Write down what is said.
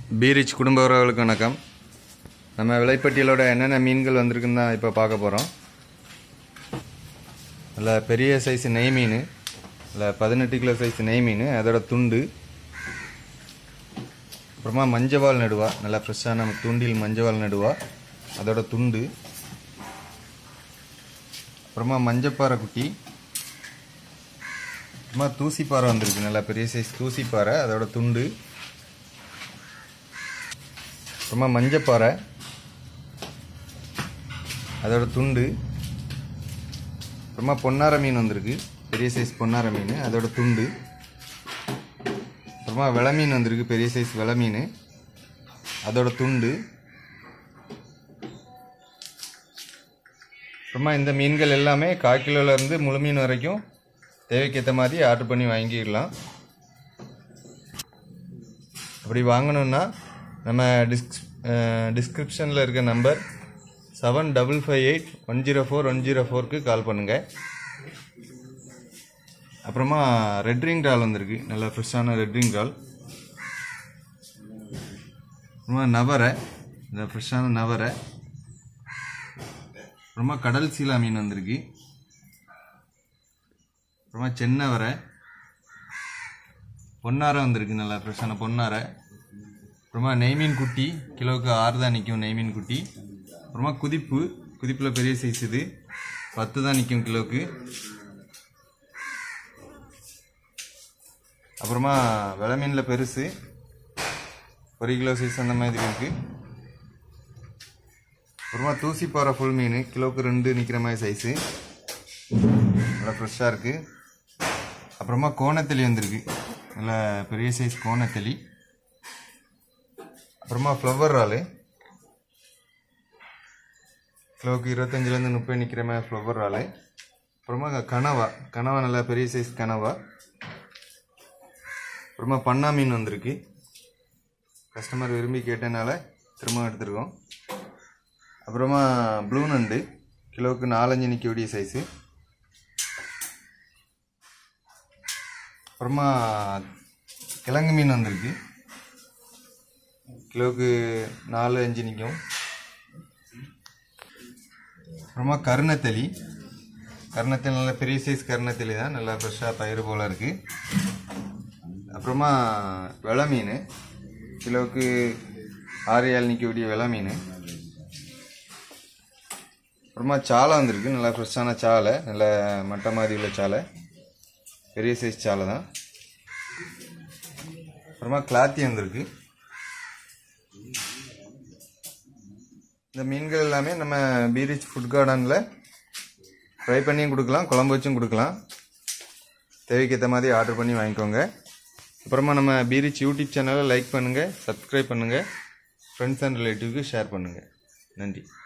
பீரிச் குடும்ப உறவுகளுக்கு வணக்கம் நம்ம விலைப்பட்டியலோட என்னென்ன மீன்கள் வந்திருக்குன்னு தான் இப்போ பார்க்க போகிறோம் அதில் பெரிய சைஸ் நெய் மீன் அதில் பதினெட்டு கிலோ சைஸ் நெய் மீன் அதோட துண்டு அப்புறமா மஞ்சவால் நடுவா நல்லா ஃப்ரெஷ்ஷான தூண்டில் மஞ்சவால் நடுவா அதோட துண்டு அப்புறமா மஞ்சப்பாறை குட்டி அப்புறமா தூசிப்பாறை வந்திருக்கு நல்லா பெரிய சைஸ் தூசிப்பாறை அதோட துண்டு அப்புறமா மஞ்சப்பாறை அதோட துண்டு அப்புறமா பொன்னார மீன் வந்திருக்கு பெரிய சைஸ் பொன்னார மீன் அதோட துண்டு அப்புறமா வெள மீன் வந்திருக்கு பெரிய சைஸ் வெள மீன் அதோட துண்டு அப்புறமா இந்த மீன்கள் எல்லாமே கால் கிலோலேருந்து முழு மீன் வரைக்கும் தேவைக்கேற்ற மாதிரி ஆர்டர் பண்ணி வாங்கிக்கலாம் அப்படி வாங்கணுன்னா நம்ம டிஸ்க் டிஸ்கிரிப்ஷனில் இருக்க number seven double five eight one zero four one zero ஃபோருக்கு கால் பண்ணுங்கள் அப்புறமா ரெட் ரிங் டால் வந்திருக்கு நல்ல ஃப்ரெஷ்ஷான ரெட் ரிங் டால் அப்புறமா நவரை இந்த ஃப்ரெஷ்ஷான நவரை அப்புறமா கடல் சீலா மீன் வந்திருக்கு அப்புறமா சென்னவரை பொன்னாரை வந்திருக்கு நல்லா ஃப்ரெஷ்ஷான பொன்னாரை அப்புறமா நெய்மீன் குட்டி கிலோவுக்கு ஆறு தான் நிற்கும் நெய்மீன் குட்டி அப்புறமா குதிப்பு குதிப்பில் பெரிய சைஸ் இது பத்து தான் நிற்கும் கிலோவுக்கு அப்புறமா வெலை மீனில் பெருசு ஒரு கிலோ சைஸ் அந்த மாதிரி இருக்கு அப்புறமா தூசி போகிற ஃபுல் மீன் கிலோவுக்கு ரெண்டு நிற்கிற மாதிரி சைஸு நல்லா ஃப்ரெஷ்ஷாக இருக்குது அப்புறமா கோணத்தளி வந்திருக்கு நல்லா பெரிய சைஸ் கோணத்தளி அப்புறமா ஃப்ளவர் இறால் கிலோவுக்கு இருபத்தஞ்சிலேருந்து முப்பது நிற்கிற மாதிரி ஃப்ளவர் இறால் அப்புறமா கனவா கனவா நல்லா பெரிய சைஸ் கனவா அப்புறமா பண்ணா மீன் வந்திருக்கு கஸ்டமர் விரும்பி கேட்டனால திரும்ப எடுத்துருக்கோம் அப்புறமா ப்ளூ நண்டு கிலோவுக்கு நாலஞ்சு நிற்கக்கூடிய சைஸு அப்புறமா கிழங்கு மீன் வந்திருக்கு கிலோவுக்கு நாலு அஞ்சு நிற்கும் அப்புறமா கருணத்தளி கருணத்தளி நல்ல பெரிய சைஸ் கருணத்தளி தான் நல்லா ஃப்ரெஷ்ஷாக பயிர் போல் இருக்குது அப்புறமா வெள மீன் கிலோவுக்கு ஆறு ஏழு நிற்கக்கூடிய வெள மீன் அப்புறமா சாலை வந்திருக்கு நல்லா ஃப்ரெஷ்ஷான சாலை நல்ல மட்டை மாதிரி உள்ள சாலை பெரிய சைஸ் சாலை தான் அப்புறமா கிளாத்தி வந்திருக்கு இந்த மீன்கள் எல்லாமே நம்ம பீரிச் ஃபுட் கார்டனில் ஃப்ரை பண்ணியும் கொடுக்கலாம் குழம்பு வச்சும் கொடுக்கலாம் தேவைக்கேற்ற மாதிரி ஆர்டர் பண்ணி வாங்கிக்கோங்க அப்புறமா நம்ம பீரிச் யூடியூப் சேனலை லைக் பண்ணுங்கள் சப்ஸ்கிரைப் பண்ணுங்கள் ஃப்ரெண்ட்ஸ் அண்ட் ரிலேட்டிவ்க்கு ஷேர் பண்ணுங்கள் நன்றி